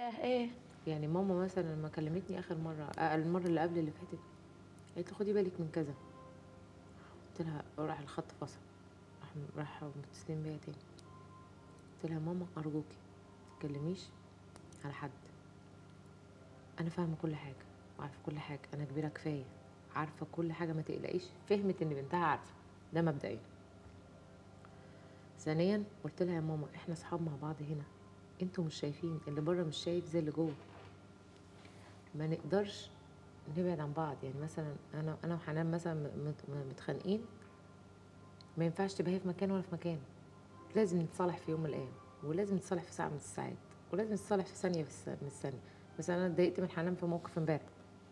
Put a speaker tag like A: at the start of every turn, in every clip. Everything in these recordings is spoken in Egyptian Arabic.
A: ياه ايه
B: يعني ماما مثلا لما كلمتني اخر مره آه، المره اللي قبل اللي فاتت قالت لي خدي بالك من كذا قلت لها راح الخط فصل راح راح متصلين بيا تاني قلت لها ماما ارجوكي ما تتكلميش على حد انا فاهمه كل حاجه وعارفه كل حاجه انا كبيره كفايه عارفه كل حاجه ما تقلقيش فهمت ان بنتها عارفه ده مبدئيا ثانيا قلت لها يا ماما احنا اصحاب مع بعض هنا انتوا مش شايفين اللي بره مش شايف زي اللي جوه ما نقدرش نبعد عن بعض يعني مثلا انا انا وحنان مثلا مت- م- متخانقين ما ينفعش تبقى هي في مكان ولا في مكان لازم نتصالح في يوم من الايام ولازم نتصالح في ساعه من الساعات ولازم نتصالح في ثانيه في الس- من الثانيه بس انا اتضايقت من حنان في موقف امبارح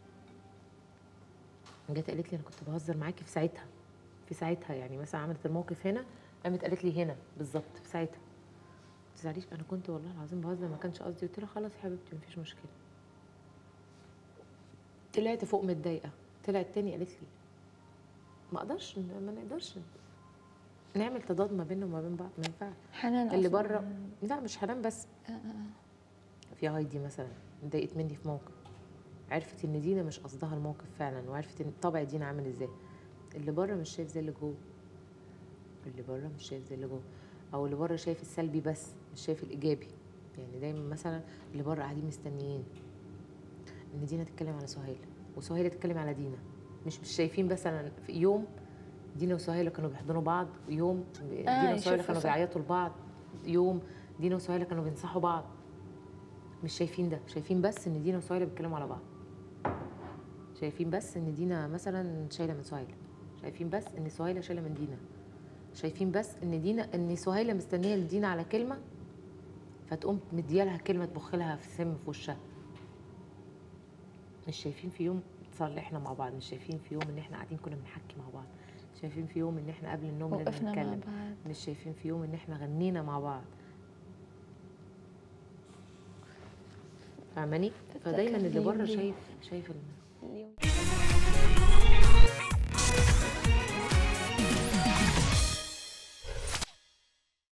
B: جت قالت لي انا كنت بهزر معاكي في ساعتها في ساعتها يعني مثلا عملت الموقف هنا قامت قالت لي هنا بالظبط في ساعتها ما تزعليش انا كنت والله العظيم بهزر ما كانش قصدي قلت لها خلاص يا حبيبتي مفيش مشكله طلعت فوق متضايقه طلعت تاني قالت لي ما اقدرش ما نقدرش نعمل تضاد ما بيننا وما بين بعض ما ينفعش
A: حنان
B: اللي
A: أصلاً-
B: بره لا مش حنان بس
A: آه، آه، آه.
B: في هايدي مثلا اتضايقت مني في موقف عرفت ان دينا مش قصدها الموقف فعلا وعرفت ان طبع دينا عامل ازاي اللي بره مش شايف زي اللي جوه اللي بره مش شايف زي اللي جوه او اللي بره شايف السلبي بس مش شايف الايجابي يعني دايما مثلا اللي بره قاعدين مستنيين ان دينا تتكلم على سهيل وسهيل تتكلم على دينا مش مش شايفين مثلا في يوم دينا وسهيل كانوا بيحضنوا بعض يوم دينا وسهيل
A: يشوفوا
B: كانوا
A: صح.
B: بيعيطوا لبعض يوم دينا وسهيل كانوا بينصحوا بعض مش شايفين ده شايفين بس ان دينا وسهيل بيتكلموا على بعض شايفين بس ان دينا مثلا شايله من سهيله شايفين بس ان سهيله شايله من دينا شايفين بس ان دينا ان سهيله مستنيه لدينا على كلمه فتقوم مديالها كلمه تبخ لها في سم في وشها مش شايفين في يوم صلحنا مع بعض مش شايفين في يوم ان احنا قاعدين كنا بنحكي مع بعض مش شايفين في يوم ان احنا قبل النوم لازم
A: وقفنا مع
B: نتكلم
A: بعض
B: مش شايفين في يوم ان احنا غنينا مع بعض فاهماني فدايما اللي بره
A: تتكلمي.
B: شايف شايف ال-
A: اليوم